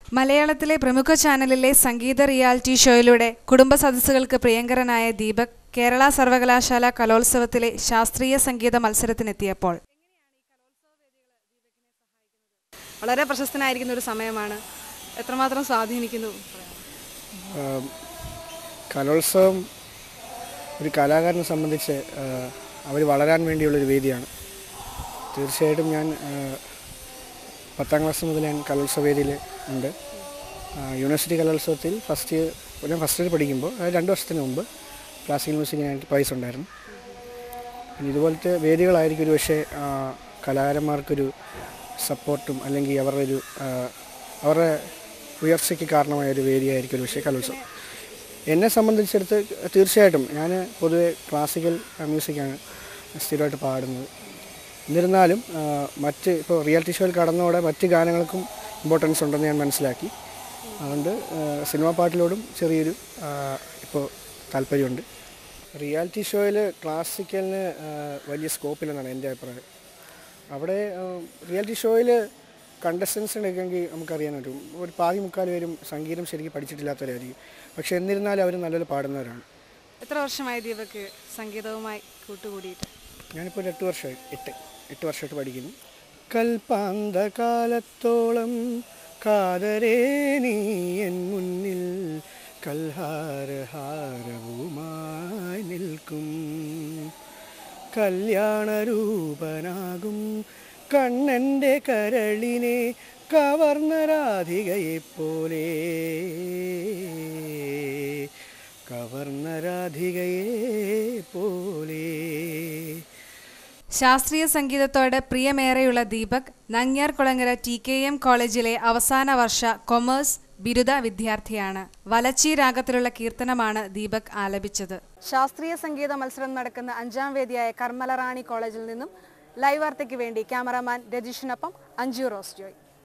മലയാളത്തിലെ പ്രമുഖ ചാനലിലെ സംഗീത റിയാലിറ്റി ഷോയിലൂടെ കുടുംബ സദസ്സുകൾക്ക് പ്രിയങ്കരനായ ദീപക് കേരള സർവകലാശാല കലോത്സവത്തിലെ ശാസ്ത്രീയ സംഗീത മത്സരത്തിനെത്തിയപ്പോൾ വളരെ പ്രശസ്തനായിരിക്കുന്ന ഒരു സമയമാണ് എത്രമാത്രം സ്വാധീനിക്കുന്നു ആം, കലോത്സവം ഒരു കലാകാരനെ സംബന്ധിച്ച് അവർ വളരാൻ വേണ്ടിയുള്ളൊരു വേദിയാണ് തീർച്ചയായിട്ടും ഞാൻ ആ, പത്താം ക്ലാസ് മുതൽ ഞാൻ കലോത്സവ വേദിയിൽ ഉണ്ട് ആ, യൂണിവേഴ്സിറ്റി കലോത്സവത്തിൽ ഫസ്റ്റ് ഇയർ ഞാൻ ഫസ്റ്റ് ഇയർ പഠിക്കുമ്പോൾ അതായത് രണ്ട് വർഷത്തിന് മുമ്പ് ക്ലാസിക്കൽ മ്യൂസിക്കിനായിട്ട് പ്രൈസ് ഉണ്ടായിരുന്നു പിന്നെ ഇതുപോലത്തെ വേദികളായിരിക്കും ഒരു പക്ഷേ ആ, കലാകാരന്മാർക്കൊരു സപ്പോർട്ടും അല്ലെങ്കിൽ അവരുടെ ഒരു ആ, അവരുടെ ഉയർച്ചയ്ക്ക് കാരണമായ ഒരു വേദിയായിരിക്കും ഒരു പക്ഷേ കലോത്സവം എന്നെ സംബന്ധിച്ചിടത്ത് തീർച്ചയായിട്ടും ഞാൻ പൊതുവെ ക്ലാസിക്കൽ മ്യൂസിക്കാണ് സ്ഥിരമായിട്ട് പാടുന്നത് എന്നിരുന്നാലും ആ, മറ്റ് ഇപ്പോൾ റിയാലിറ്റി ഷോയിൽ കടന്നതോടെ മറ്റ് ഗാനങ്ങൾക്കും ഇമ്പോർട്ടൻസ് ഉണ്ടെന്ന് ഞാൻ മനസ്സിലാക്കി അതുകൊണ്ട് ആ, സിനിമാ പാട്ടിലോടും ചെറിയൊരു ആ, ഇപ്പോൾ താല്പര്യമുണ്ട് റിയാലിറ്റി ഷോയിൽ ക്ലാസിക്കലിന് ആ, വലിയ സ്കോപ്പില്ലെന്നാണ് എൻ്റെ അഭിപ്രായം അവിടെ റിയാലിറ്റി ഷോയിൽ കണ്ടസ്റ്റൻസിനെ എടുക്കെങ്കിൽ നമുക്കറിയാൻ പറ്റും ഒരു പാതി മുക്കാൽ പേരും സംഗീതം ശരിക്കും പഠിച്ചിട്ടില്ലാത്തവരായിരിക്കും പക്ഷെ എന്നിരുന്നാലും അവർ നല്ലപോലെ പാടുന്നവരാണ് എത്ര വർഷമായി ദീപക്ക് സംഗീതവുമായി കൂട്ടുകൂടിയിട്ട് ഞാനിപ്പോൾ ഒരു എട്ട് വർഷമായി എട്ട് എട്ട് വർഷമായിട്ട് പഠിക്കുന്നു കൽപ്പാന്തകാലത്തോളം കാതരേ നീ എൻ മുന്നിൽ കൽഹാരഹാരവുമായി നിൽക്കും കല്യാണരൂപനാകും കണ്ണൻ്റെ കരളിനെ കവർന്ന രാധികയെപ്പോലെ കവർന്ന രാധികയെ പോലെ ശാസ്ത്രീയ സംഗീതത്തോട് പ്രിയമേറെയുള്ള Deepak Nangiarkulangara T K M കോളേജിലെ അവസാന വർഷ കൊമേഴ്സ് ബിരുദ വിദ്യാർത്ഥിയാണ് വലച്ചി രാഗത്തിലുള്ള കീർത്തനമാണ് ദീപക് ആലപിച്ചത് ശാസ്ത്രീയ സംഗീത മത്സരം നടക്കുന്ന അഞ്ചാം വേദിയായ കർമ്മലറാണി കോളേജിൽ നിന്നും ലൈവ് വാർത്തയ്ക്ക് വേണ്ടി ക്യാമറാമാൻ രജീഷിനൊപ്പം അഞ്ജു റോസ് ജോയ്